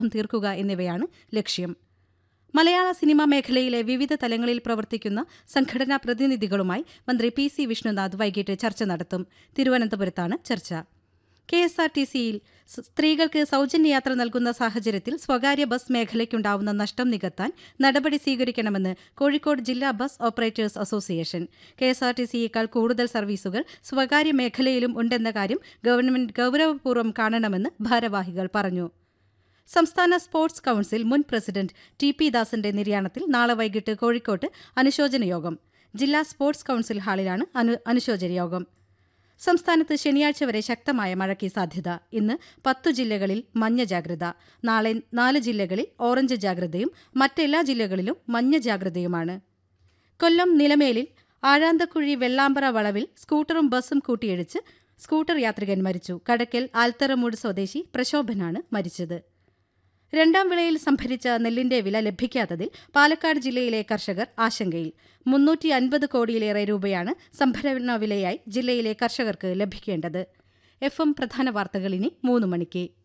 തീർക്കുക എന്നിവയാണ് ലക്ഷ്യം മലയാള സിനിമാ മേഖലയിലെ വിവിധ തലങ്ങളിൽ പ്രവർത്തിക്കുന്ന സംഘടനാ പ്രതിനിധികളുമായി മന്ത്രി പി സി വിഷ്ണുനാഥ് വൈകിട്ട് ചർച്ച നടത്തും തിരുവനന്തപുരത്താണ് ചർച്ച കെ എസ് ആർ ടി സിയിൽ സ്ത്രീകൾക്ക് സൗജന്യ യാത്ര നൽകുന്ന സാഹചര്യത്തിൽ സ്വകാര്യ ബസ് മേഖലയ്ക്കുണ്ടാവുന്ന നഷ്ടം നികത്താൻ നടപടി സ്വീകരിക്കണമെന്ന് കോഴിക്കോട് ജില്ലാ bus operators association K S R T സിയേക്കാൾ കൂടുതൽ സർവീസുകൾ സ്വകാര്യ മേഖലയിലും ഉണ്ടെന്ന കാര്യം ഗവൺമെന്റ് ഗൌരവപൂർവ്വം കാണണമെന്ന് ഭാരവാഹികൾ പറഞ്ഞു സംസ്ഥാന സ്പോർട്സ് കൌൺസിൽ മുൻ പ്രസിഡന്റ് ടി പി ദാസന്റെ നിര്യാണത്തിൽ നാളെ വൈകിട്ട് കോഴിക്കോട്ട് അനുശോചന യോഗം ജില്ലാ സ്പോർട്സ് കൌൺസിൽ ഹാളിലാണ് അനു അനുശോചന യോഗം സംസ്ഥാനത്ത് ശനിയാഴ്ച വരെ ശക്തമായ മഴയ്ക്ക് സാധ്യത ഇന്ന് പത്തു ജില്ലകളിൽ മഞ്ഞ ജാഗ്രത നാളെ നാല് ജില്ലകളിൽ ഓറഞ്ച് ജാഗ്രതയും മറ്റെല്ലാ ജില്ലകളിലും മഞ്ഞ ജാഗ്രതയുമാണ് കൊല്ലം നിലമേലിൽ ആഴാന്തക്കുഴി വെള്ളാമ്പറ വളവിൽ സ്കൂട്ടറും ബസ്സും കൂട്ടിയിടിച്ച് സ്കൂട്ടർ യാത്രികൻ മരിച്ചു കടക്കൽ ആൽത്തറമൂട് സ്വദേശി പ്രശോഭനാണ് മരിച്ചത് രണ്ടാം വിളയിൽ സംഭരിച്ച നെല്ലിന്റെ വില ലഭിക്കാത്തതിൽ പാലക്കാട് ജില്ലയിലെ കർഷകർ ആശങ്കയിൽ മുന്നൂറ്റി അൻപത് കോടിയിലേറെ രൂപയാണ് സംഭരണ വിലയായി ജില്ലയിലെ കർഷകർക്ക് ലഭിക്കേണ്ടത് എഫ് എം പ്രധാന വാർത്തകൾ ഇനി മൂന്ന് മണിക്ക്